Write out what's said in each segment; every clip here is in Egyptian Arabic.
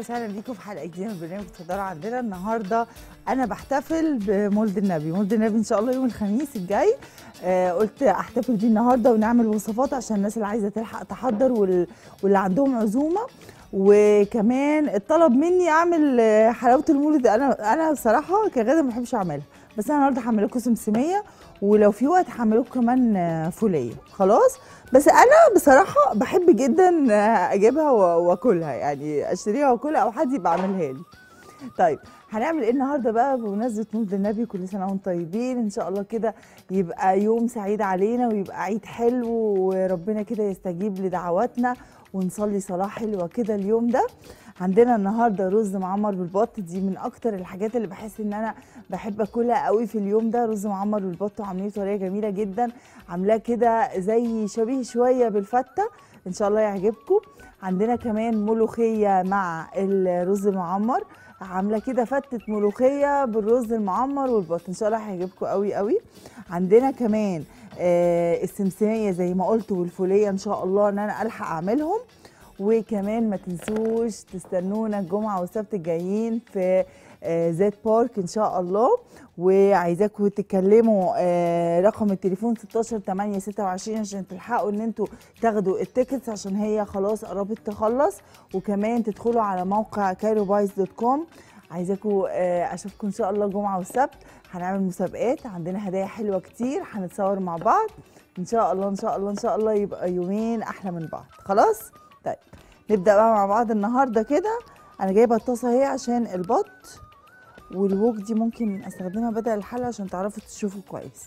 وسهلا بيكم في حلقه جديده من برنامج تفضلوا عندنا النهارده انا بحتفل بمولد النبي مولد النبي ان شاء الله يوم الخميس الجاي آه قلت احتفل بيه النهارده ونعمل وصفات عشان الناس اللي عايزه تلحق تحضر وال... واللي عندهم عزومه وكمان اتطلب مني اعمل آه، حلاوه المولد انا انا بصراحه كغدا ما بحبش اعملها بس انا النهارده هعمل لكم سمسميه ولو في وقت هعمل لكم كمان آه، فوليه خلاص بس انا بصراحه بحب جدا آه، اجيبها و- واكلها يعني اشتريها واكلها او حد يبقى عاملها لي طيب هنعمل ايه النهارده بقى بمناسبه مولد النبي كل سنه وانتم طيبين ان شاء الله كده يبقى يوم سعيد علينا ويبقى عيد حلو وربنا كده يستجيب لدعواتنا ونصلي صلاه حلوه كده اليوم ده عندنا النهارده رز معمر بالبط دي من اكتر الحاجات اللي بحس ان انا بحب اكلها قوي في اليوم ده رز معمر بالبط وعاملين بطريقه جميله جدا عاملاه كده زي شبيه شويه بالفته ان شاء الله يعجبكم عندنا كمان ملوخيه مع الرز المعمر عامله كده فتة ملوخيه بالرز المعمر والبط ان شاء الله هيعجبكم قوي قوي عندنا كمان آه السمسميه زي ما قلت والفوليه ان شاء الله ان انا الحق اعملهم وكمان ما تنسوش تستنونا الجمعه والسبت الجايين في آه، زيت بارك ان شاء الله وعايزاكم تتكلموا آه، رقم التليفون 16 8 26 عشان تلحقوا ان انتوا تاخدوا التيكتس عشان هي خلاص قربت تخلص وكمان تدخلوا على موقع كايروبايز دوت كوم عايزاكم آه، اشوفكم ان شاء الله الجمعه والسبت هنعمل مسابقات عندنا هدايا حلوه كتير هنتصور مع بعض ان شاء الله ان شاء الله ان شاء الله يبقى يومين احلى من بعض خلاص طيب نبدا بقى مع بعض النهارده كده انا جايبه الطاسه اهي عشان البط والوك دي ممكن استخدمها بدل الحله عشان تعرفوا تشوفوا كويس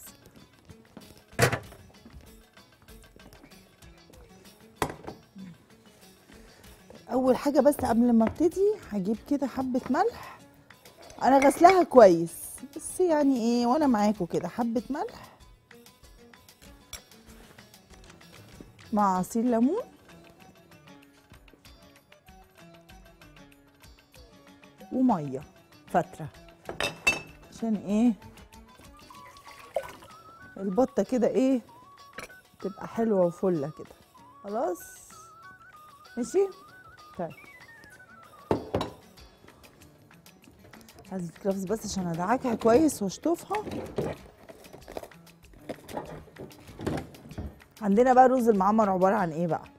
اول حاجه بس قبل ما ابتدي هجيب كده حبه ملح انا غسلاها كويس بس يعني ايه وانا معاكم كده حبه ملح مع عصير ليمون وميه فتره عشان ايه البطه كده ايه تبقى حلوه وفله كده خلاص ماشي طيب هلبس جلافز بس عشان ادعكها كويس واشطفها عندنا بقى رز المعمر عباره عن ايه بقى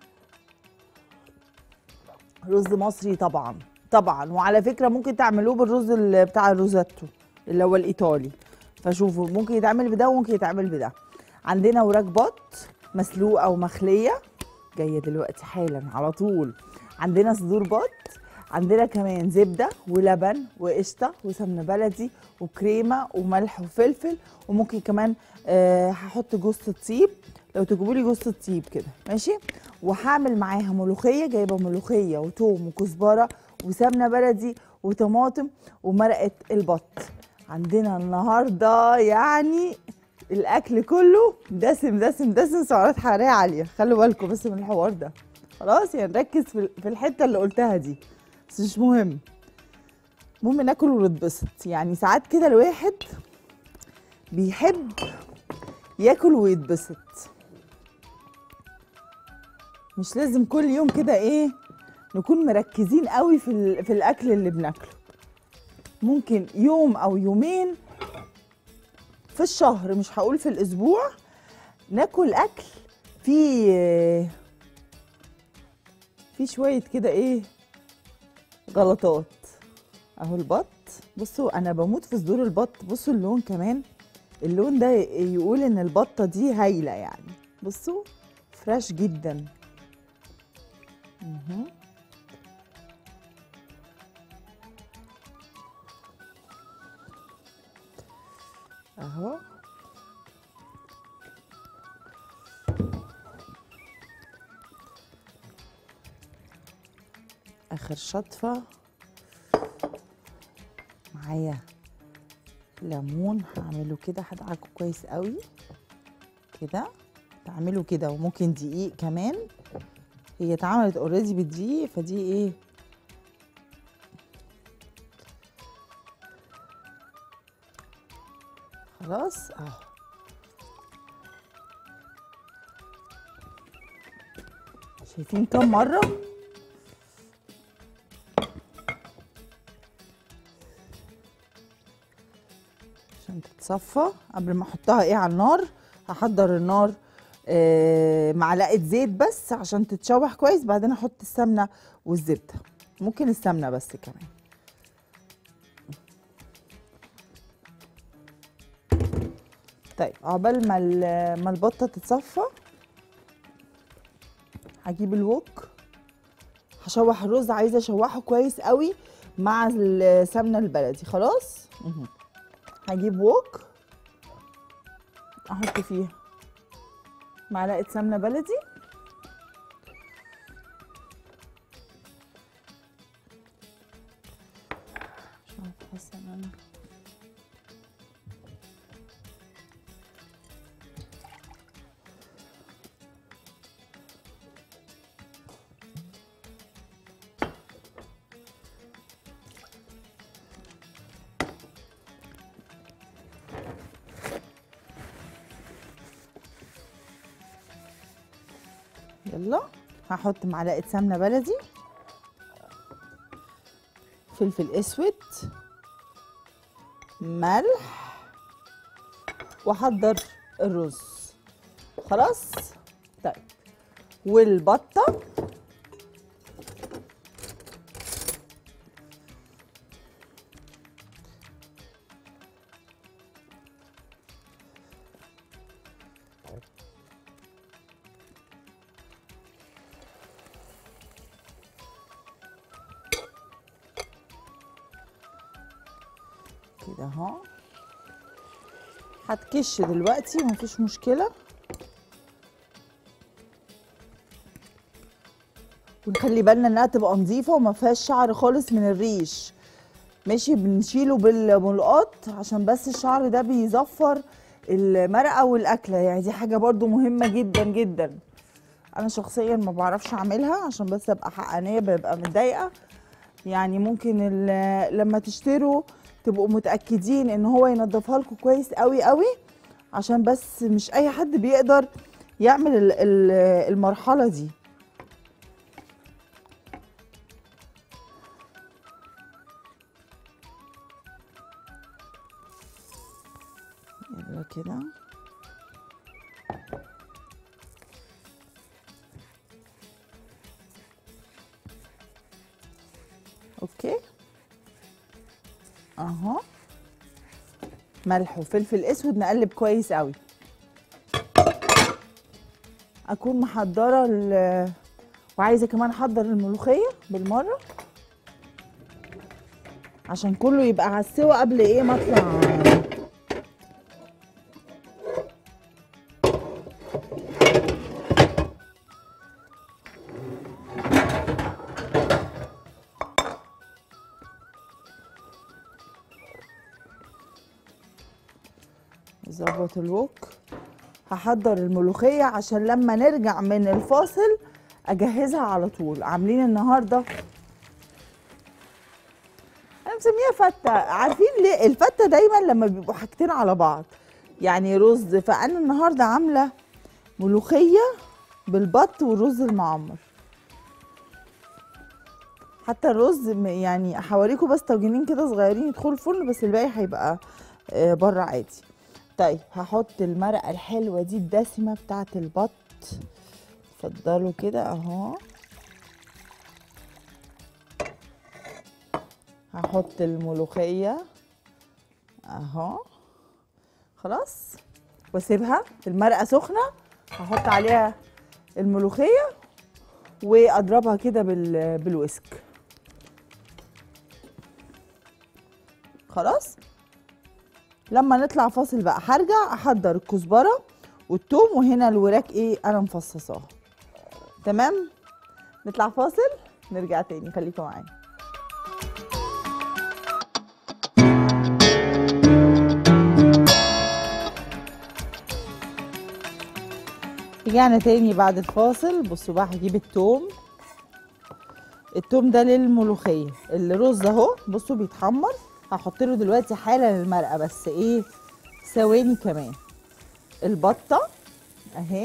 رز مصري طبعا طبعا وعلى فكره ممكن تعملوه بالرز ال- بتاع الروزاتو اللي هو الايطالي فشوفوا ممكن يتعمل بده وممكن يتعمل بده عندنا وراك بط مسلوقه ومخليه جايه دلوقتي حالا على طول عندنا صدور بط عندنا كمان زبده ولبن وقشطه وسمنه بلدي وكريمه وملح وفلفل وممكن كمان آه هحط جوز الطيب لو تجيبوا لي جوز الطيب كده ماشي وهعمل معاها ملوخيه جايبه ملوخيه وتوم وكزبره وسمنه بلدي وطماطم ومرقه البط عندنا النهارده يعني الاكل كله دسم دسم دسم سعرات حراريه عاليه خلوا بالكم بس من الحوار ده خلاص يعني نركز في في الحته اللي قلتها دي بس مش مهم المهم ناكل ونتبسط يعني ساعات كده الواحد بيحب ياكل ويتبسط مش لازم كل يوم كده ايه نكون مركزين قوي في ال- في الاكل اللي بناكله ممكن يوم او يومين في الشهر مش هقول في الاسبوع ناكل اكل فيه في شويه كده ايه غلطات اهو البط بصوا انا بموت في صدور البط بصوا اللون كمان اللون ده يقول ان البطه دي هايله يعني بصوا فريش جدا مهم. اهو اخر شطفه معايا ليمون هعمله كده هدعكه كويس قوي كده تعملوا كده وممكن دقيق كمان هي اتعملت اوريدي بالدقيق فدي ايه خلاص اهو شايفين كم مره عشان تتصفى قبل ما احطها ايه على النار هحضر النار آه معلقه زيت بس عشان تتشوح كويس بعدين احط السمنه والزبده ممكن السمنه بس كمان طيب عقبال ما ال- ما البطه تتصفى هجيب الوك هشوح الرز عايزه اشوحه كويس قوي مع السمنه البلدي خلاص مهم. هجيب ووك احط فيه معلقه سمنه بلدي مش عارفه حاسه ان انا يلا هحط معلقه سمنه بلدي فلفل اسود ملح واحضر الرز خلاص طيب والبطه كده اهو هتكش دلوقتي مفيش مشكله ونخلي بالنا انها تبقى نظيفه وما فيهاش شعر خالص من الريش ماشي بنشيله بالملقاط عشان بس الشعر ده بيزفر المرقه والاكله يعني دي حاجه برضو مهمه جدا جدا انا شخصيا ما بعرفش اعملها عشان بس ابقى حقانيه ببقى متضايقه يعني ممكن ال- لما تشتروا تبقوا متاكدين ان هو ينضفها لكم كويس قوي قوي عشان بس مش اي حد بيقدر يعمل ال- ال- المرحله دي يلا كده اوكي اهو ملح وفلفل اسود نقلب كويس قوي اكون محضره ال- وعايزه كمان احضر الملوخيه بالمره عشان كله يبقى على السوا قبل ايه ما اطلع ظبط الوك هحضر الملوخية عشان لما نرجع من الفاصل اجهزها على طول عاملين النهارده انا مسميها فتة عارفين ليه الفتة دايما لما بيبقوا حاجتين على بعض يعني رز فانا النهارده عامله ملوخية بالبط والرز المعمر حتى الرز م- يعني هوريكم بس طاجنين كده صغيرين يدخلوا الفرن بس الباقي هيبقى آه، بره عادي طيب هحط المرقه الحلوه دي الدسمه بتاعه البط اتفضلوا كده اهو هحط الملوخيه اهو خلاص واسيبها المرقه سخنه هحط عليها الملوخيه واضربها كده بال... بالويسك خلاص لما نطلع فاصل بقى هرجع احضر الكزبره والثوم وهنا الوراك ايه انا مفصصاها تمام نطلع فاصل نرجع تاني خليكم معانا رجعنا تاني بعد الفاصل بصوا بقى هجيب التوم التوم ده للملوخيه الرز اهو بصوا بيتحمر هحط له دلوقتي حالا المرقه بس ايه ثواني كمان البطه اهي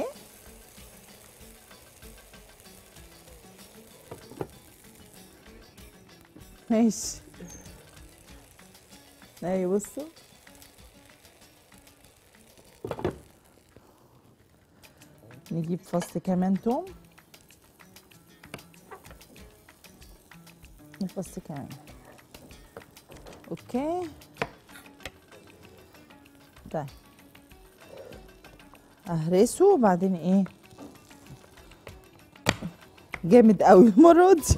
ماشي اهي بصوا نجيب فص كمان توم وفص كمان اوكي طيب اهرسه وبعدين ايه جامد قوي المره دي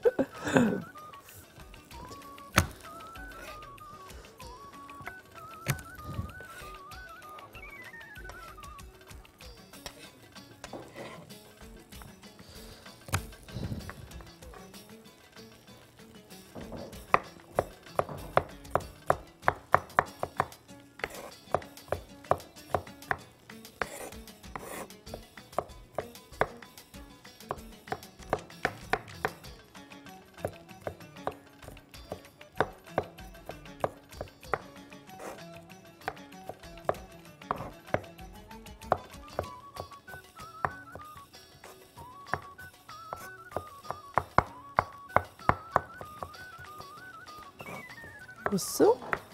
بصوا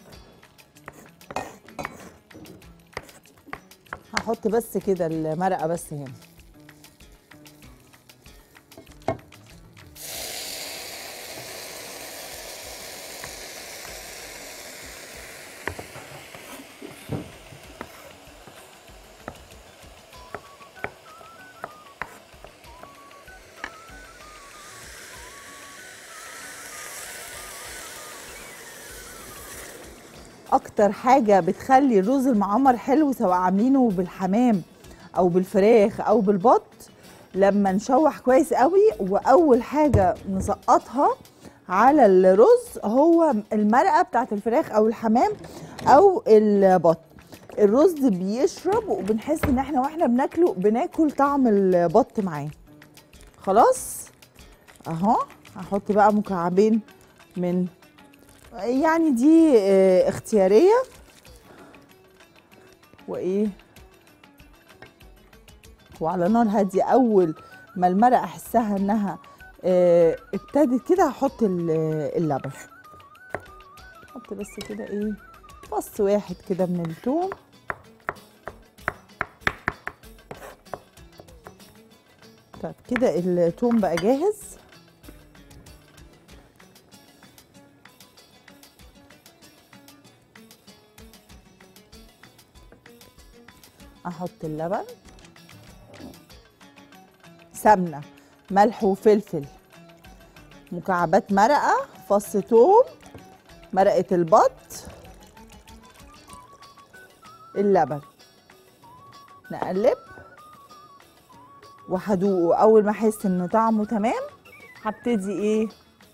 هحط بس كده المرقه بس هنا اكتر حاجه بتخلي الرز المعمر حلو سواء عاملينه بالحمام او بالفراخ او بالبط لما نشوح كويس قوي واول حاجه نسقطها على الرز هو المرقه بتاعت الفراخ او الحمام او البط الرز بيشرب وبنحس ان احنا واحنا بناكله بناكل طعم البط معاه خلاص اهو هحط بقى مكعبين من يعني دي آه، اختياريه وايه وعلى نار هاديه اول ما المرقه احسها انها آه، ابتدت كده هحط ال- اللبن احط بس كده ايه فص واحد كده من الثوم طب كده الثوم بقى جاهز احط اللبن سمنه ملح وفلفل مكعبات مرقه فص ثوم مرقه البط اللبن نقلب وهدوقه اول ما احس انه طعمه تمام هبتدي ايه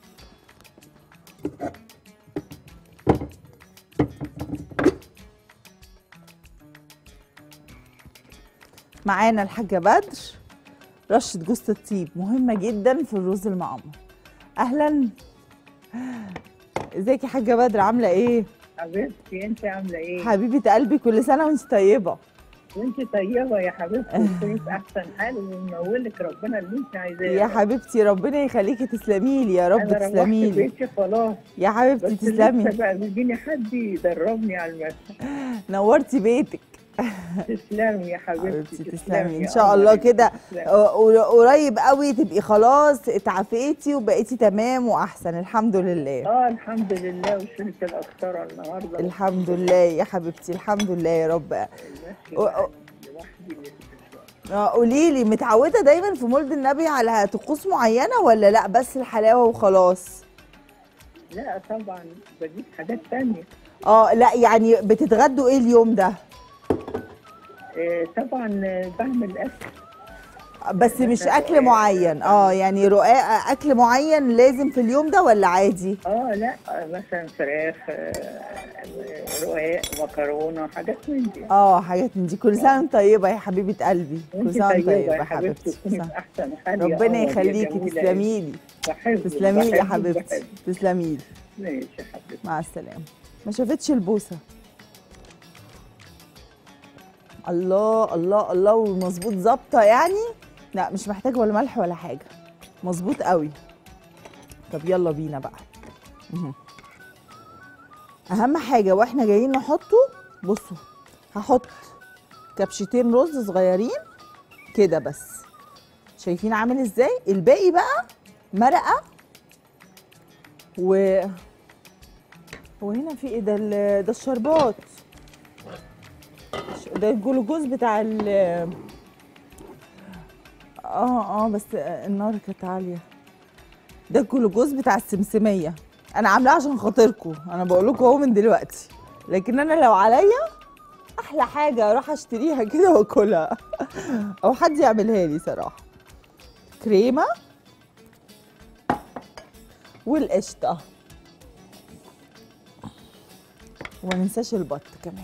معانا الحاجه بدر رشه جوز الطيب مهمه جدا في الرز المعمر اهلا ازيك يا حاجه بدر عامله ايه حبيبتي انت عامله ايه؟ حبيبه قلبي كل سنه وانت طيبه وانت طيبه يا حبيبتي وانت في احسن حال ومنولك ربنا اللي انت عايزاه يا حبيبتي ربنا يخليكي تسلمي لي يا رب انا روحت تسلمي لي بيتي خلاص يا حبيبتي بس تسلمي لسه بقى بيجيني حد يدربني على المسح نورتي بيتك تسلمي يا حبيبتي حبيبتي تسلمي ان يا شاء قمر الله انت كده تسلمي. قر- قريب قوي تبقي خلاص اتعافيتي وبقيتي تمام واحسن الحمد لله اه الحمد لله وشلت القسطره النهارده الحمد لله يا حبيبتي الحمد لله يا رب ماشي و- بقى لوحدي لسه. قولي لي متعوده دايما في مولد النبي على طقوس معينه ولا لا بس الحلاوه وخلاص لا طبعا بجيب حاجات تانية اه لا يعني بتتغدوا ايه اليوم ده آه طبعا آه، بعمل اكل بس مش اكل معين اه يعني رقاق اكل معين لازم في اليوم ده ولا عادي اه لا آه، مثلا فراخ آه، رقاق مكرونه حاجات من دي اه حاجات من دي كل سنه وانت طيبه يا حبيبه قلبي كل وانت سنه وانت طيبه طيبه يا حبيبتي تكوني صح. في احسن حال يا ربنا قمر، يا يخليكي جميلة. تسلمي لي بحبك تسلمي لي يا بحبك، حبيبتي بحبك. تسلمي لي ماشي يا حبيبتي مع السلامه ما شافتش البوسه الله الله الله ومظبوط ظابطه يعني لا مش محتاجه ولا ملح ولا حاجه مظبوط قوي طب يلا بينا بقى مهم. اهم حاجه واحنا جايين نحطه بصوا هحط كبشتين رز صغيرين كده بس شايفين عامل ازاي الباقي بقى مرقه و هو هنا في ايه ده ال- ده الشربات ده الجلوكوز بتاع ال اه اه بس النار كانت عاليه ده الجلوكوز بتاع السمسميه انا عاملاه عشان خاطركم انا بقول لكم اهو من دلوقتي لكن انا لو عليا احلى حاجه اروح اشتريها كده واكلها او حد يعملها لي صراحه كريمه والقشطه وما ننساش البط كمان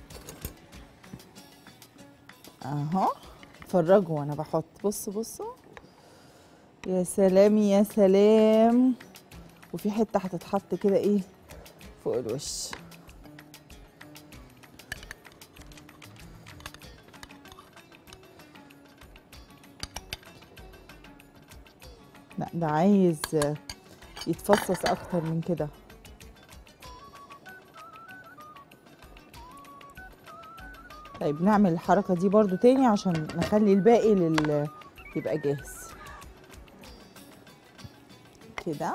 اهو اتفرجوا وانا بحط بصوا بصوا يا سلام يا سلام وفي حته هتتحط كده ايه فوق الوش لا ده عايز يتفصص اكتر من كده طيب نعمل الحركة دي برضو تاني عشان نخلي الباقي لل يبقى جاهز كده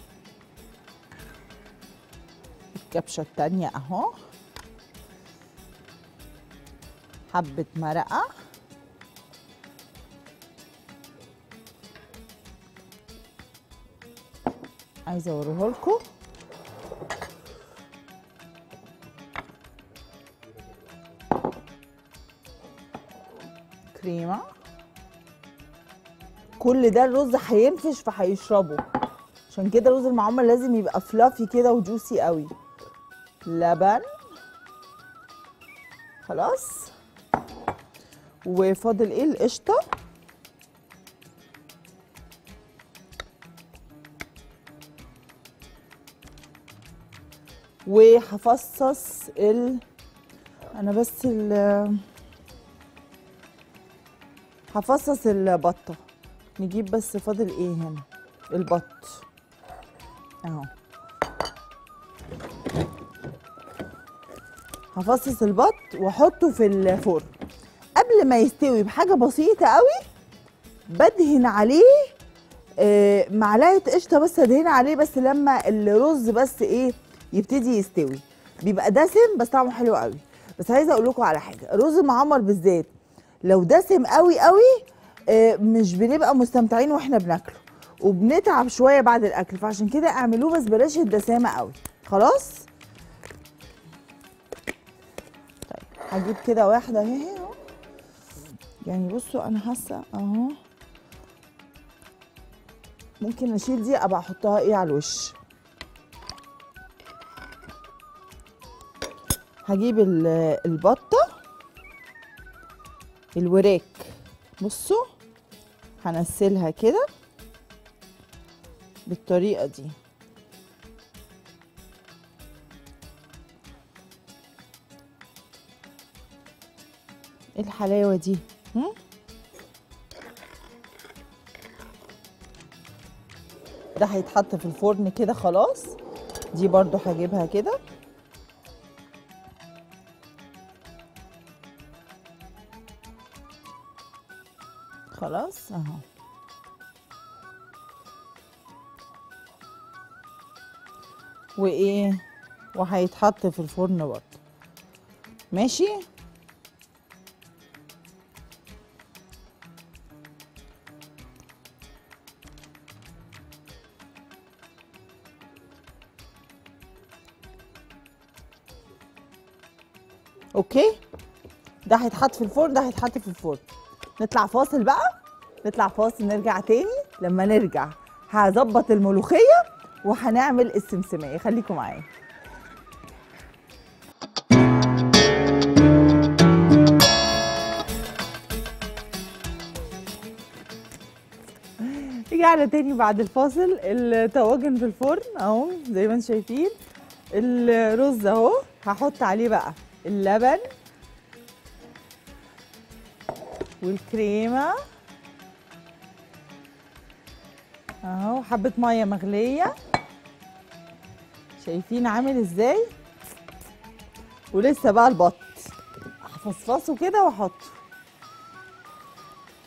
الكبشة التانية اهو حبة مرقة عايزة اوريه لكم كريمة كل ده الرز هينفش فهيشربه عشان كده الرز المعمر لازم يبقى فلافي كده وجوسي قوي لبن خلاص وفاضل ايه القشطه وهفصص ال انا بس ال هفصص البطه نجيب بس فاضل ايه هنا البط اهو هفصص البط واحطه في الفرن قبل ما يستوي بحاجه بسيطه قوي بدهن عليه آه، معلقه قشطه بس ادهن عليه بس لما الرز بس ايه يبتدي يستوي بيبقى دسم بس طعمه حلو قوي بس عايزه اقول لكم على حاجه الرز المعمر بالذات لو دسم قوي قوي آه، مش بنبقى مستمتعين واحنا بناكله وبنتعب شويه بعد الاكل فعشان كده اعملوه بس بلاش الدسامه قوي خلاص طيب هجيب كده واحده اهي اهو يعني بصوا انا حاسه اهو ممكن اشيل دي ابقى احطها ايه على الوش هجيب ال- البطه الوراك بصوا هنسلها كده بالطريقه دي ايه الحلاوه دي هم؟ ده هيتحط في الفرن كده خلاص دي برضو هجيبها كده خلاص اهو وايه وهيتحط في الفرن برضه ماشي اوكي ده هيتحط في الفرن ده هيتحط في الفرن نطلع فاصل بقى نطلع فاصل نرجع تاني لما نرجع هظبط الملوخيه وهنعمل السمسميه خليكم معايا رجعنا تاني بعد الفاصل الطواجن في الفرن اهو زي ما انتم شايفين الرز اهو هحط عليه بقى اللبن والكريمه اهو حبه ميه مغليه شايفين عامل ازاي ولسه بقى البط هفصفصه كده واحطه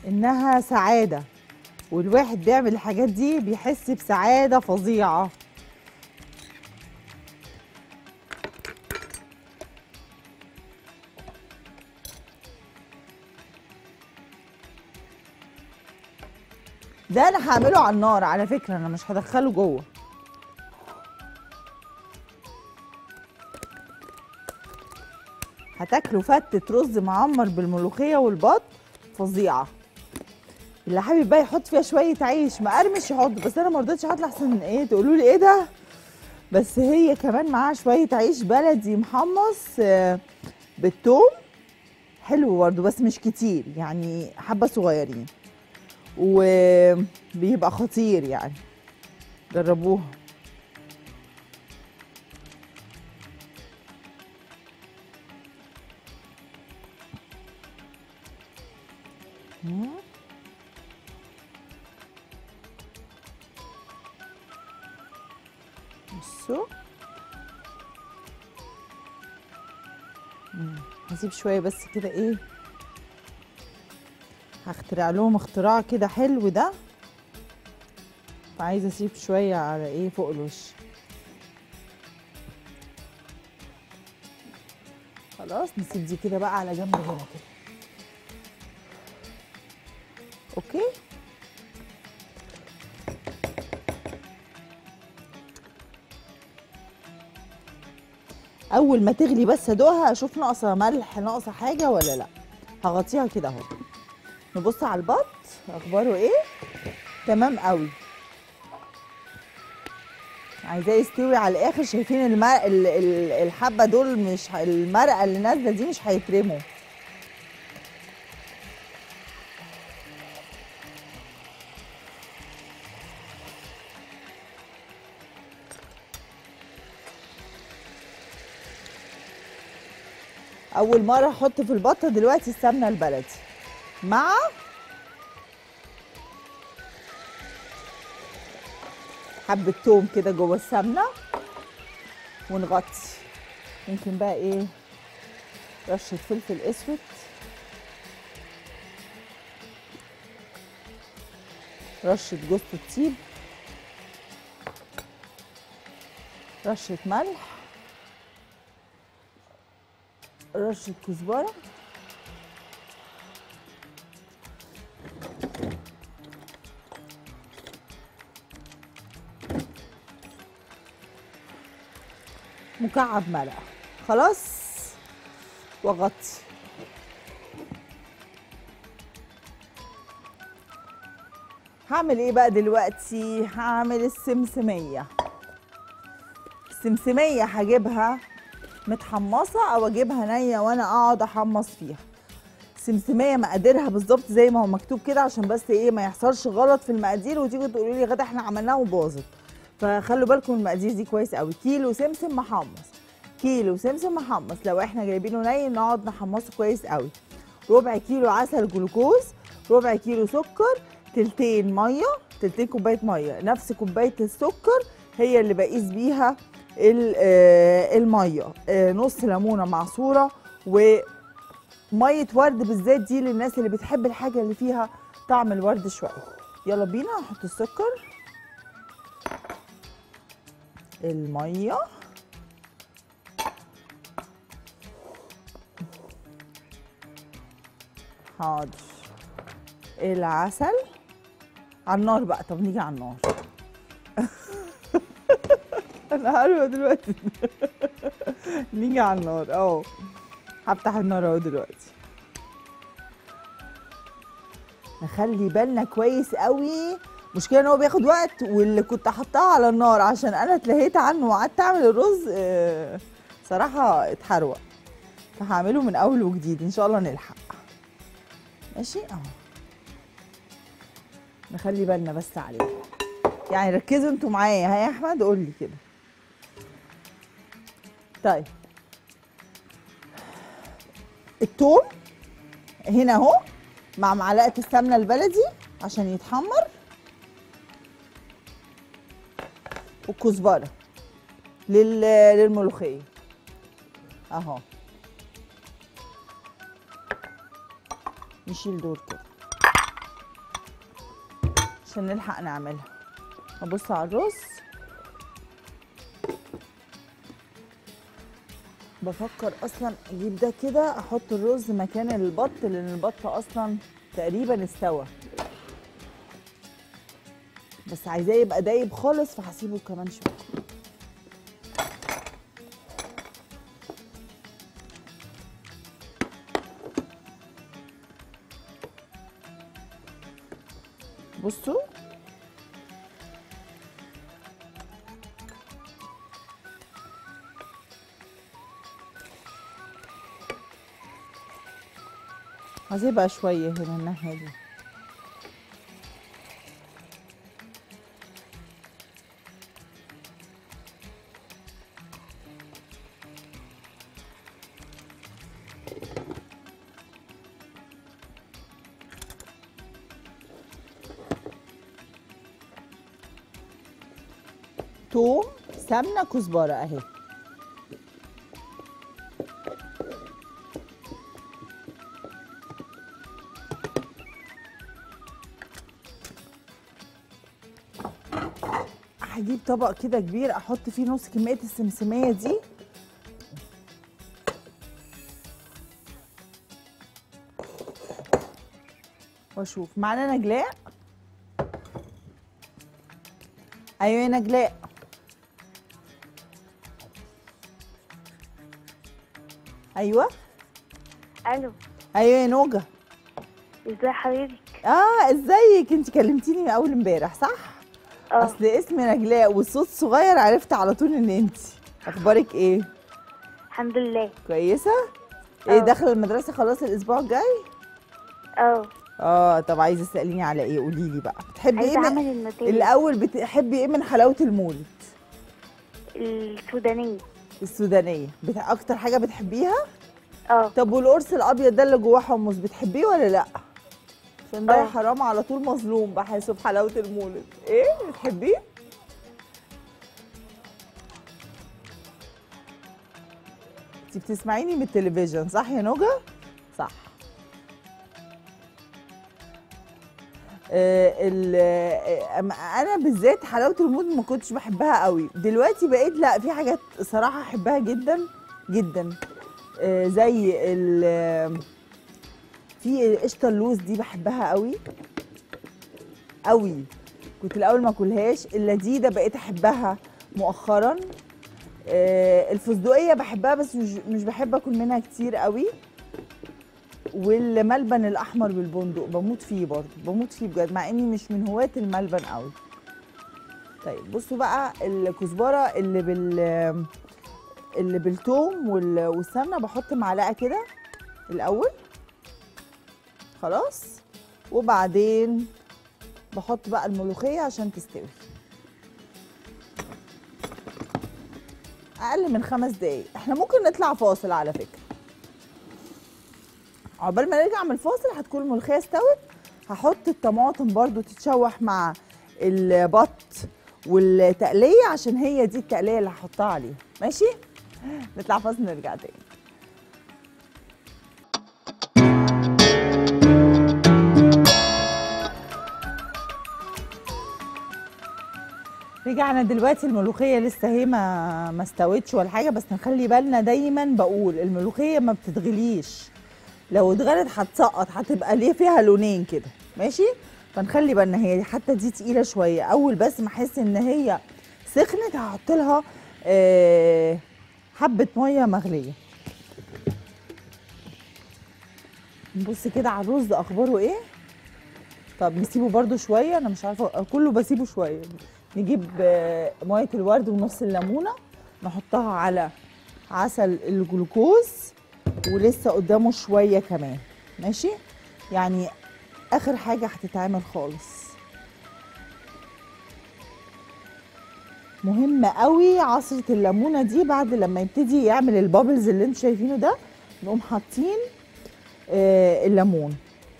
انها سعاده والواحد بيعمل الحاجات دي بيحس بسعاده فظيعه ده انا هعمله على النار على فكره انا مش هدخله جوه هتاكلوا فتة رز معمر بالملوخية والبط فظيعة اللي حابب بقى يحط فيها شوية عيش مقرمش يحط بس انا ما رضيتش احط لحسن ايه تقولوا لي ايه ده بس هي كمان معاها شوية عيش بلدي محمص آه، بالثوم حلو برضه بس مش كتير يعني حبة صغيرين وبيبقى خطير يعني جربوها مم. بصوا مم. هسيب شويه بس كده ايه هخترع لهم اختراع كده حلو ده فعايزه اسيب شويه على ايه فوق الوش خلاص نسيب دي كده بقى على جنب هنا كده اوكي اول ما تغلي بس ادوقها اشوف ناقصه ملح ناقصه حاجه ولا لا هغطيها كده اهو نبص على البط اخباره ايه تمام قوي عايزاه يستوي على الاخر شايفين المرق ال- ال- الحبه دول مش ه- المرقه اللي نازله دي مش هيترموا اول مره احط في البطه دلوقتي السمنه البلدي مع حبه توم كده جوه السمنه ونغطي ممكن بقى ايه رشه فلفل اسود رشه جوز الطيب رشه ملح رشه كزبره مكعب مرقه خلاص واغطي هعمل ايه بقى دلوقتي هعمل السمسميه السمسميه هجيبها متحمصه او اجيبها نيه وانا اقعد احمص فيها سمسميه مقاديرها بالظبط زي ما هو مكتوب كده عشان بس ايه ما يحصلش غلط في المقادير وتيجوا تقولوا لي غدا احنا عملناها وباظت فخلوا بالكم من المقادير دي كويس قوي كيلو سمسم محمص كيلو سمسم محمص لو احنا جايبينه ني نقعد نحمصه كويس قوي ربع كيلو عسل جلوكوز ربع كيلو سكر تلتين ميه تلتين كوبايه ميه نفس كوبايه السكر هي اللي بقيس بيها ال- آه، الميه آه، نص ليمونه معصوره وميه ورد بالذات دي للناس اللي بتحب الحاجه اللي فيها طعم الورد شويه يلا بينا نحط السكر الميه حاضر العسل على النار بقى طب نيجي على النار انا حلوه دلوقتي نيجي على النار اهو هفتح النار اهو دلوقتي نخلي بالنا كويس قوي مشكلة ان هو بياخد وقت واللي كنت حطاه على النار عشان انا اتلهيت عنه وقعدت اعمل الرز آه، صراحة اتحروق فهعمله من اول وجديد ان شاء الله نلحق ماشي اهو نخلي بالنا بس عليه يعني ركزوا انتوا معايا ها يا احمد قول لي كده طيب التوم هنا اهو مع معلقه السمنه البلدي عشان يتحمر والكزبره لل... للملوخيه اهو نشيل دول كده عشان نلحق نعملها ابص على الرز بفكر اصلا اجيب ده كده احط الرز مكان البط لان البط اصلا تقريبا استوى بس عايزاه يبقى دايب خالص فهسيبه كمان شويه بصوا هسيبها شوية هنا الناحية دي توم سمنة كزبرة اهي هجيب طبق كده كبير احط فيه نص كمية السمسمية دي واشوف معانا نجلاء ايوه يا نجلاء ايوه الو ايوه يا نوجه ازاي حضرتك اه ازيك انت كلمتيني من اول امبارح صح اه اصل اسم نجلاء والصوت صغير عرفت على طول ان انت اخبارك ايه الحمد لله كويسه ايه اه. داخله المدرسه خلاص الاسبوع الجاي اه اه طب عايزه تساليني على ايه قولي لي بقى بتحبي ايه عايزه من... اعمل النتائج الاول بتحبي ايه من حلاوه المولد السودانيه السودانيه بت... اكتر حاجه بتحبيها اه طب والقرص الابيض ده اللي جواه حمص بتحبيه ولا لا عشان ده يا اه. حرام على طول مظلوم بحسه بحلاوه المولد ايه بتحبيه انت بتسمعيني من التلفزيون صح يا نوجا صح آه، ال- آه، أما انا بالذات حلاوه المولد ما كنتش بحبها قوي دلوقتي بقيت لا في حاجات صراحه احبها جدا جدا آه، زي ال في قشطه اللوز دي بحبها قوي قوي كنت الاول ما اكلهاش اللذيذه بقيت احبها مؤخرا آه، الفستقيه بحبها بس مش مش بحب اكل منها كتير قوي والملبن الاحمر بالبندق بموت فيه برضه بموت فيه بجد مع اني مش من هواة الملبن قوي طيب بصوا بقى الكزبره اللي بال اللي بالثوم وال- والسمنه بحط معلقه كده الاول خلاص وبعدين بحط بقى الملوخيه عشان تستوي اقل من خمس دقايق احنا ممكن نطلع فاصل على فكره عقبال ما نرجع من الفاصل هتكون الملوخيه استوت هحط الطماطم برضو تتشوح مع البط والتقليه عشان هي دي التقليه اللي هحطها عليها ماشي نطلع فاصل نرجع تاني رجعنا دلوقتي الملوخيه لسه هي ما ما استوتش ولا حاجه بس نخلي بالنا دايما بقول الملوخيه ما بتتغليش لو اتغلت هتسقط هتبقى ليه فيها لونين كده ماشي فنخلي بالنا هي حتى دي تقيله شويه اول بس ما احس ان هي سخنت هحط لها آه، حبه ميه مغليه نبص كده على الرز اخباره ايه طب نسيبه برده شويه انا مش عارفه كله بسيبه شويه نجيب آه، ميه الورد ونص الليمونه نحطها على عسل الجلوكوز ولسه قدامه شويه كمان ماشي يعني اخر حاجه هتتعمل خالص مهمه قوي عصره الليمونه دي بعد لما يبتدي يعمل البابلز اللي انتوا شايفينه ده نقوم حاطين آه، الليمون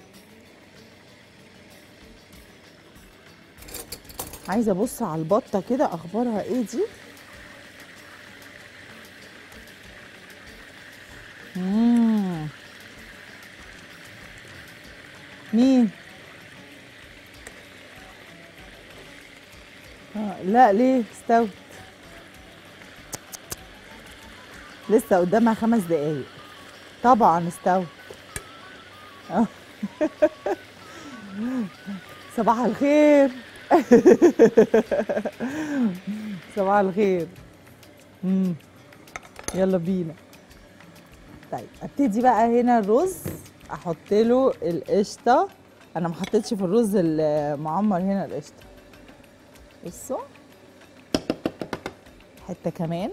عايزه ابص على البطه كده اخبارها ايه دي مم. مين لا ليه استوت لسه قدامها خمس دقايق طبعا استوت آه. صباح الخير صباح الخير مم. يلا بينا طيب ابتدي بقى هنا الرز احط له القشطه انا ما حطيتش في الرز المعمر هنا القشطه بصوا حته كمان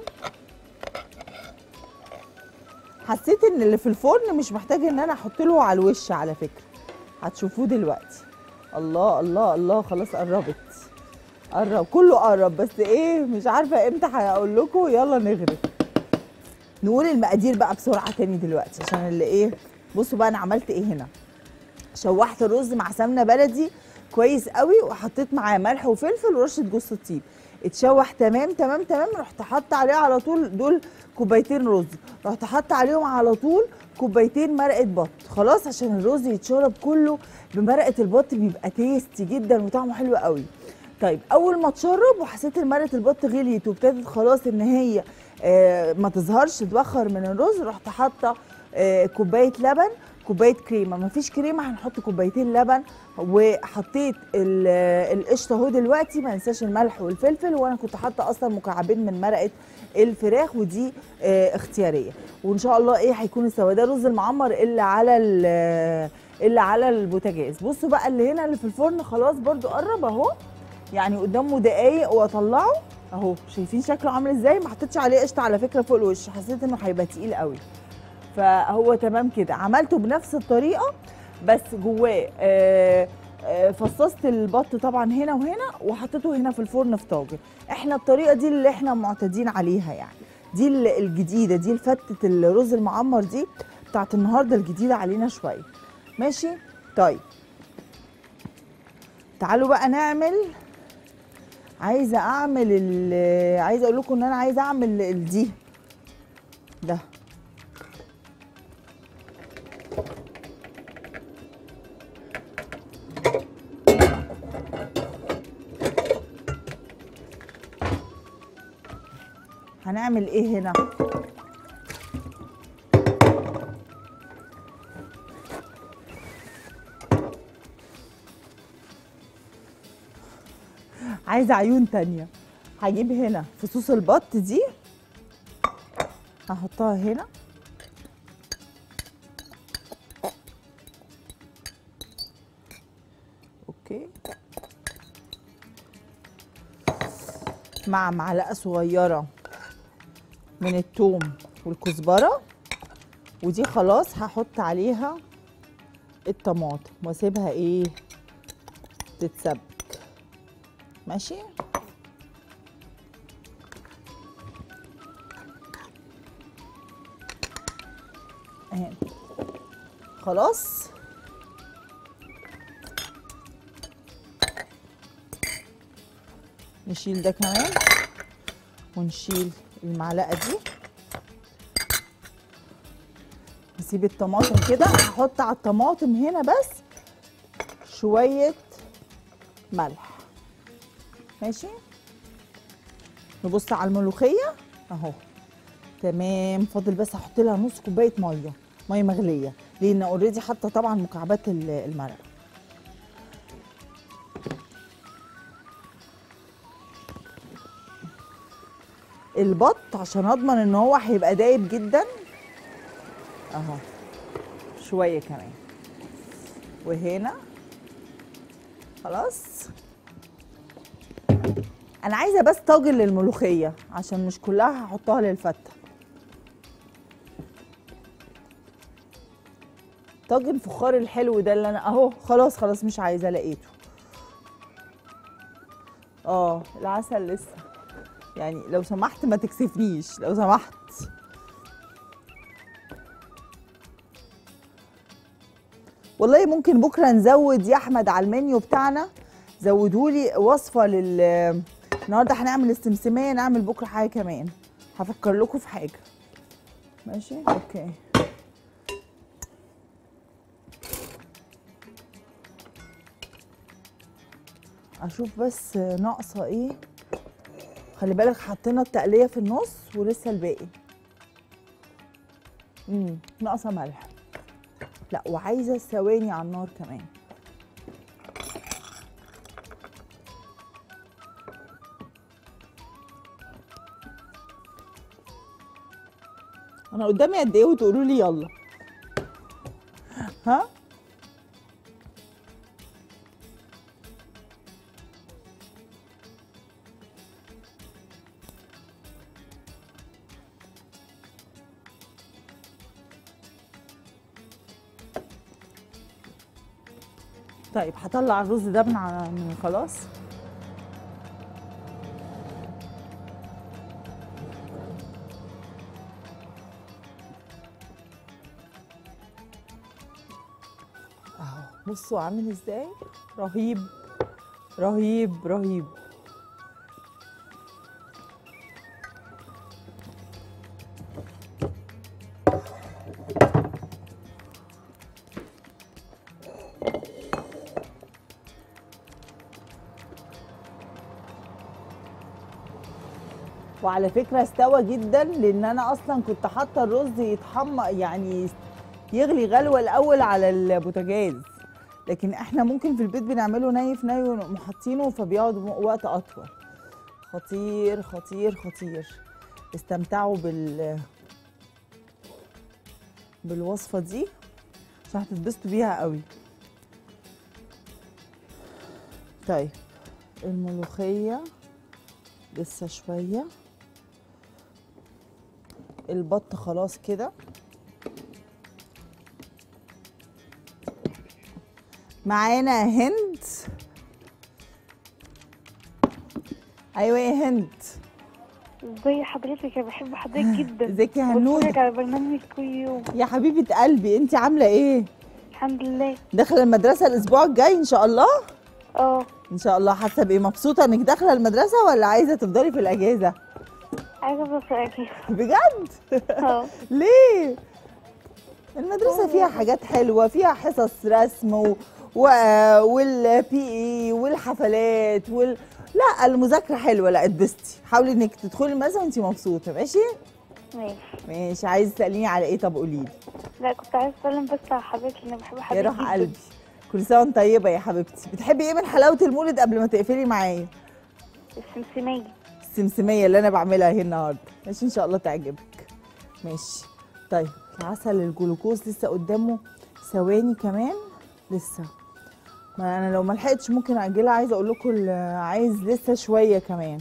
حسيت ان اللي في الفرن مش محتاج ان انا احط له على الوش على فكره هتشوفوه دلوقتي الله الله الله خلاص قربت قرب كله قرب بس ايه مش عارفه امتى هقول لكم يلا نغرف نقول المقادير بقى بسرعه تاني دلوقتي عشان اللي ايه بصوا بقى انا عملت ايه هنا شوحت الرز مع سمنه بلدي كويس قوي وحطيت معاه ملح وفلفل ورشه جوز الطيب اتشوح تمام تمام تمام رحت حاطه عليه على طول دول كوبايتين رز رحت حاطه عليهم على طول كوبايتين مرقه بط خلاص عشان الرز يتشرب كله بمرقه البط بيبقى تيستي جدا وطعمه حلو قوي طيب اول ما تشرب وحسيت ان مرقه البط غليت وابتدت خلاص ان هي آه ما تظهرش تبخر من الرز رحت حاطه آه كوبايه لبن كوبايه كريمه مفيش كريمه هنحط كوبايتين لبن وحطيت ال- القشطه اهو دلوقتي ما ننساش الملح والفلفل وانا كنت حاطه اصلا مكعبين من مرقه الفراخ ودي آه اختياريه وان شاء الله ايه هيكون السوا ده رز المعمر اللي على ال- اللي على البوتاجاز بصوا بقى اللي هنا اللي في الفرن خلاص برضو قرب اهو يعني قدامه دقايق واطلعه اهو شايفين شكله عامل ازاي ما حطيتش عليه قشطه على فكره فوق الوش حسيت انه هيبقى تقيل قوي فهو تمام كده عملته بنفس الطريقه بس جواه آه، آه، فصصت البط طبعا هنا وهنا وحطيته هنا في الفرن في طاجن احنا الطريقه دي اللي احنا معتادين عليها يعني دي ال- الجديده دي الفتة الرز المعمر دي بتاعت النهارده الجديده علينا شويه ماشي طيب تعالوا بقى نعمل عايزه اعمل ال- عايزه اقول لكم ان انا عايزه اعمل ال- دي ده هنعمل ايه هنا عايزه عيون تانية هجيب هنا فصوص البط دي هحطها هنا اوكي مع معلقه صغيره من الثوم والكزبره ودي خلاص هحط عليها الطماطم واسيبها ايه تتسبك ماشي اهي خلاص نشيل ده كمان ونشيل المعلقه دي نسيب الطماطم كده هحط على الطماطم هنا بس شويه ملح ماشي نبص على الملوخيه اهو تمام فاضل بس احط لها نص كوبايه ميه ميه مغليه لان اوريدي حاطه طبعا مكعبات ال- المرق البط عشان اضمن ان هو هيبقى دايب جدا اهو شويه كمان وهنا خلاص انا عايزه بس طاجن للملوخيه عشان مش كلها هحطها للفته طاجن فخار الحلو ده اللي انا اهو خلاص خلاص مش عايزه لقيته اه العسل لسه يعني لو سمحت ما تكسفنيش لو سمحت والله ممكن بكره نزود يا احمد على المنيو بتاعنا زودولي وصفه لل النهارده هنعمل السمسميه نعمل بكره حاجه كمان هفكر لكم في حاجه ماشي اوكي اشوف بس ناقصه ايه خلي بالك حطينا التقليه في النص ولسه الباقي امم ناقصه ملح لا وعايزه ثواني على النار كمان انا قدامي قد ايه وتقولوا لي يلا ها طيب هطلع الرز ده من على من خلاص اهو بصوا عامل ازاي رهيب رهيب رهيب وعلى فكره استوى جدا لان انا اصلا كنت حاطه الرز يتحمر يعني يغلي غلوه الاول على البوتاجاز لكن احنا ممكن في البيت بنعمله ني في ني ونقوم حاطينه فبيقعد وقت اطول خطير خطير خطير استمتعوا بال بالوصفه دي عشان هتتبسطوا بيها قوي طيب الملوخيه لسه شويه البط خلاص كده معانا هند ايوه يا هند ازي حضرتك انا بحب حضرتك جدا ازيك يا بتفرج هنوده على برنامجك كل يوم يا حبيبه قلبي انت عامله ايه الحمد لله داخله المدرسه الاسبوع الجاي ان شاء الله اه ان شاء الله حاسه بايه مبسوطه انك داخله المدرسه ولا عايزه تفضلي في الاجازه عايزه بس اجي بجد اه ليه المدرسة فيها حاجات حلوة فيها حصص رسم و... و... والبي اي والحفلات وال... لا المذاكرة حلوة لا اتبسطي حاولي انك تدخلي المدرسة وانت مبسوطة ماشي ماشي ماشي عايزة تسأليني على ايه طب قولي لي لا كنت عايزه اسلم بس على حضرتك لان بحب يا حضرتك روح جدا قلبي كل سنة وانت طيبة يا حبيبتي بتحبي ايه من حلاوة المولد قبل ما تقفلي معايا السمسمية السمسمية اللي انا بعملها اهي النهاردة ماشي ان شاء الله تعجبك ماشي طيب عسل الجلوكوز لسه قدامه ثواني كمان لسه ما انا لو ما لحقتش ممكن اجلها عايزه اقول لكم ال- عايز لسه شويه كمان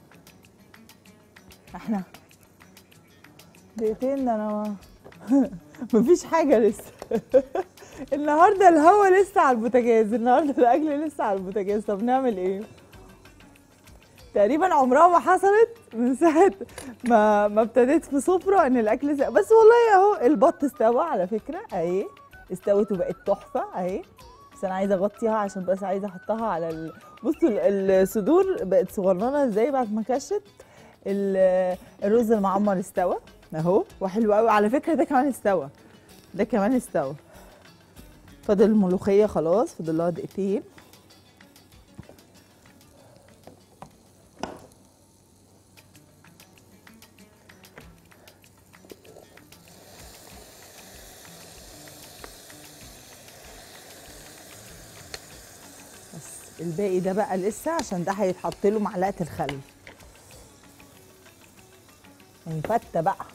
احنا دقيقتين ده انا ما مفيش حاجه لسه النهارده الهوا لسه على البوتاجاز النهارده الاكل لسه على البوتاجاز طب نعمل ايه تقريبا عمرها ما حصلت من ساعه ما ما ابتديت في سفره ان الاكل لسه بس والله اهو البط استوى على فكره اهي استوت وبقت تحفه اهي بس انا عايزه اغطيها عشان بس عايزه احطها على ال... بصوا ال- الصدور بقت صغننه ازاي بعد ما كشت ال- الرز المعمر استوى اهو وحلو قوي على فكره ده كمان استوى ده كمان استوى فاضل الملوخيه خلاص فاضل لها دقيقتين بس الباقي ده بقى لسه عشان ده هيتحط له معلقه الخل يعني فته بقى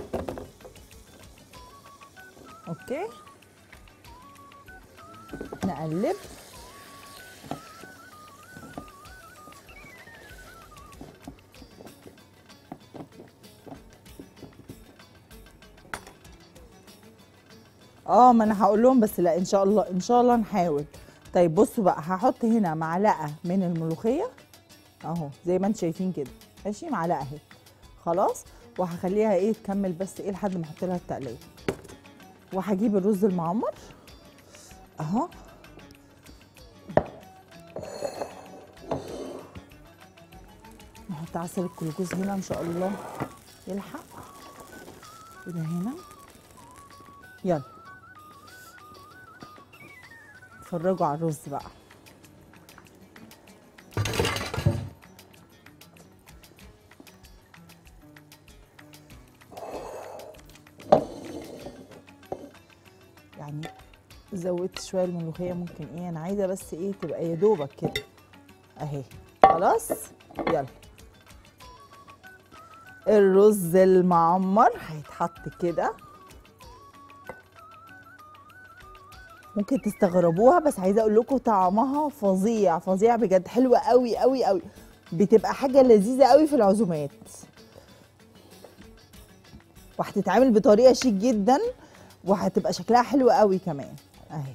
اوكي نقلب اه ما انا هقول لهم بس لا ان شاء الله ان شاء الله نحاول طيب بصوا بقى هحط هنا معلقه من الملوخيه اهو زي ما انتم شايفين كده ماشي معلقه اهي خلاص وهخليها ايه تكمل بس ايه لحد ما احط لها التقليه وهجيب الرز المعمر اهو نحط عسل الجلوكوز هنا ان شاء الله يلحق وده هنا يلا اتفرجوا على الرز بقى زودت شويه الملوخيه ممكن ايه انا عايزه بس ايه تبقى يا دوبك كده اهي خلاص يلا الرز المعمر هيتحط كده ممكن تستغربوها بس عايزه اقول لكم طعمها فظيع فظيع بجد حلوه قوي قوي قوي بتبقى حاجه لذيذه قوي في العزومات وهتتعمل بطريقه شيك جدا وهتبقى شكلها حلو قوي كمان اهي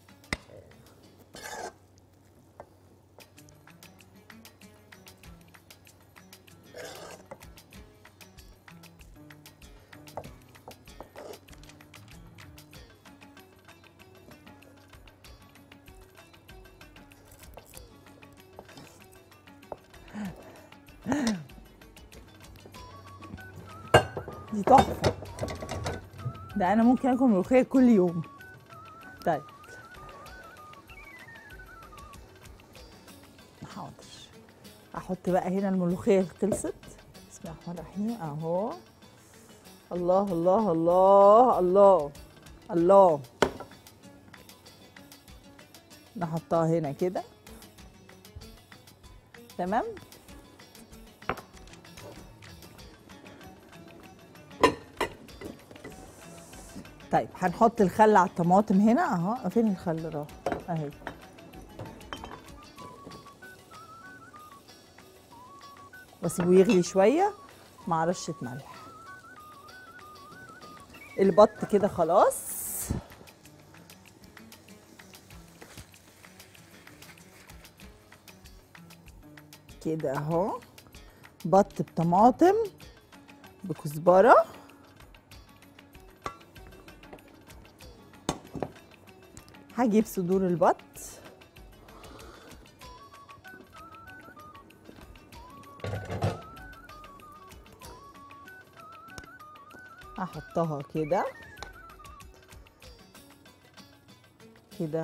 دي تحفه ده انا ممكن اكل ملوخيه كل يوم طيب حاضر احط بقى هنا الملوخيه خلصت بسم الله الرحمن الرحيم اهو الله الله الله الله الله نحطها هنا كده تمام طيب هنحط الخل على الطماطم هنا اهو فين الخل راح اهي واسيبه يغلي شويه مع رشه ملح البط كده خلاص كده اهو بط بطماطم بكزبره هجيب صدور البط هحطها كده كده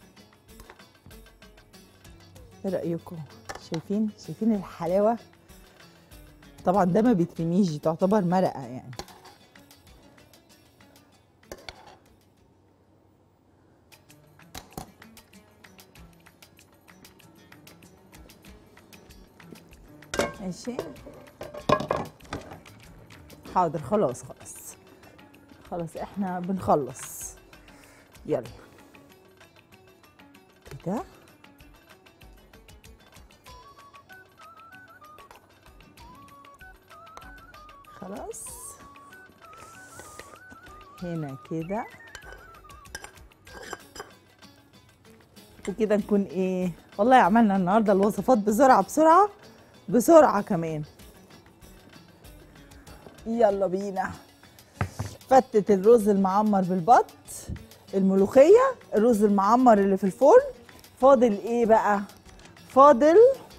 ايه رايكم شايفين شايفين الحلاوه طبعا ده ما بيترميش دي تعتبر مرقه يعني ماشي حاضر خلاص خلاص خلاص احنا بنخلص يلا كده خلاص هنا كده وكده نكون ايه والله عملنا النهارده الوصفات بسرعه بسرعه بسرعه كمان يلا بينا فتة الرز المعمر بالبط الملوخية الرز المعمر اللي في الفرن فاضل ايه بقى فاضل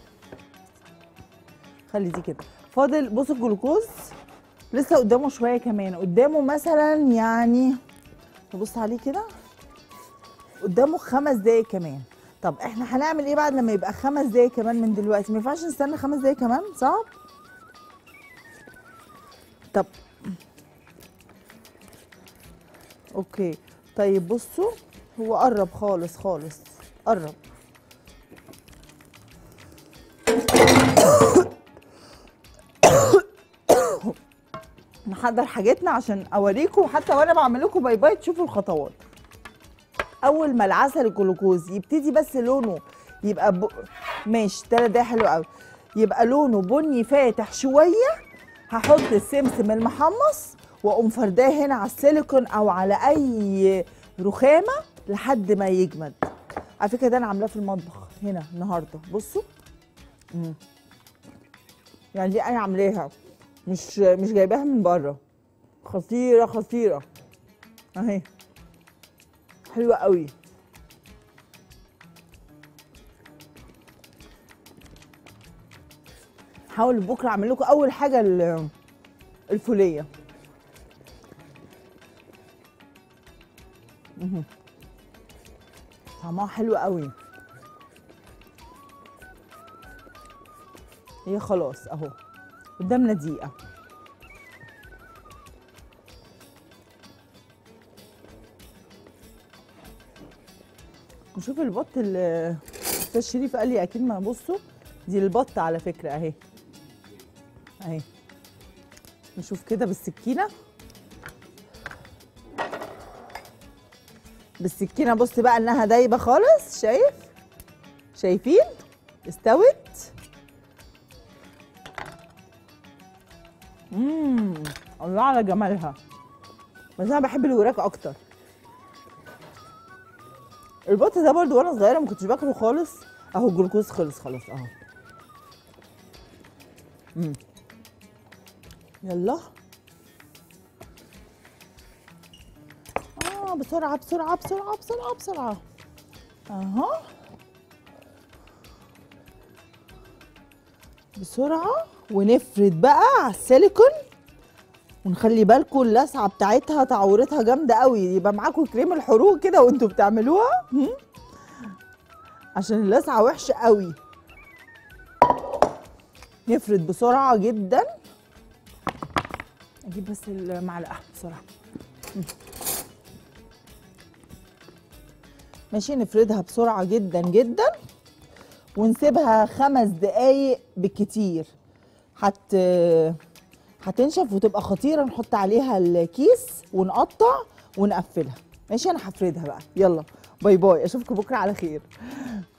خلي دي كده فاضل بصوا الجلوكوز لسه قدامه شوية كمان قدامه مثلا يعني نبص عليه كده قدامه خمس دقايق كمان طب احنا هنعمل ايه بعد لما يبقى خمس دقايق كمان من دلوقتي ما ينفعش نستنى خمس دقايق كمان صعب طب اوكي طيب بصوا هو قرب خالص خالص قرب نحضر حاجتنا عشان اوريكم حتى وانا بعمل لكم باي باي تشوفوا الخطوات اول ما العسل الجلوكوز يبتدي بس لونه يبقى ب... ماشي تلات دقايق حلو قوي يبقى لونه بني فاتح شويه هحط السمسم المحمص واقوم فرداه هنا على السيليكون او على اي رخامه لحد ما يجمد على فكره ده انا عاملاه في المطبخ هنا النهارده بصوا مم. يعني دي انا عاملاها مش مش جايباها من بره خطيره خطيره اهي حلوه قوي حاول بكره اعمل لكم اول حاجه ال- الفوليه مهم. طعمها حلو قوي هي خلاص اهو قدامنا دقيقه نشوف البط اللي استاذ شريف قال لي اكيد ما بصوا دي البط على فكره اهي اهي نشوف كده بالسكينه بالسكينه بص بقى انها دايبه خالص شايف شايفين استوت امم الله على جمالها بس انا بحب الوراك اكتر البط ده برضو وانا صغيره ما كنتش باكله خالص اهو الجلوكوز خلص خلاص اهو امم يلا اه بسرعه بسرعه بسرعه بسرعه بسرعه اهو بسرعه ونفرد بقى على السيليكون ونخلي بالكم اللسعه بتاعتها تعورتها جامده قوي يبقى معاكم كريم الحروق كده وانتوا بتعملوها هم؟ عشان اللسعه وحشه قوي نفرد بسرعه جدا اجيب بس المعلقه بسرعه هم. ماشي نفردها بسرعه جدا جدا ونسيبها خمس دقايق بالكتير هت هتنشف وتبقى خطيره نحط عليها الكيس ونقطع ونقفلها ماشي انا هفردها بقى يلا باي باي اشوفكم بكره على خير